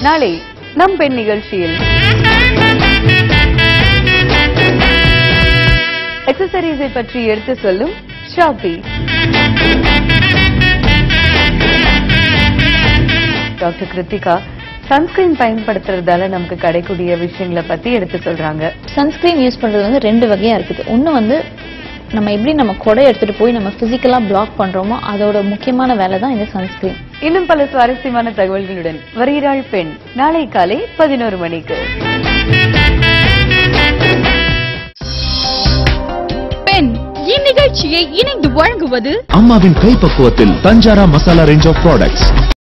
நாளை நம் பெண் நிகழ்ச்சியில் எக்ஸசரிஸை பற்றி எடுத்து சொல்லும் ஷாபி டாக்டர் கிருத்திகா சன்ஸ்கிரீன் பயன்படுத்துறதால நமக்கு கிடைக்கூடிய விஷயங்களை பத்தி எடுத்து சொல்றாங்க சன்ஸ்கிரீன் யூஸ் பண்றது வந்து ரெண்டு வகையா இருக்குது ஒண்ணு வந்து நம்ம எப்படி நம்ம கொடை எடுத்துட்டு போய் நம்ம பிசிக்கலா பிளாக் பண்றோமோ அதோட முக்கியமான வேலை தான் இந்த சன்ஸ்கிரீன் இன்னும் பல சுவாரஸ்யமான தகவல்களுடன் வருகிறாள் பெண் நாளை காலை பதினோரு மணிக்கு பெண் இந்நிகழ்ச்சியை இணைந்து வழங்குவது அம்மாவின் கைப்பக்குவத்தில் தஞ்சாரா மசாலா ரேஞ்ச் ஆஃப் ப்ராடக்ட்ஸ்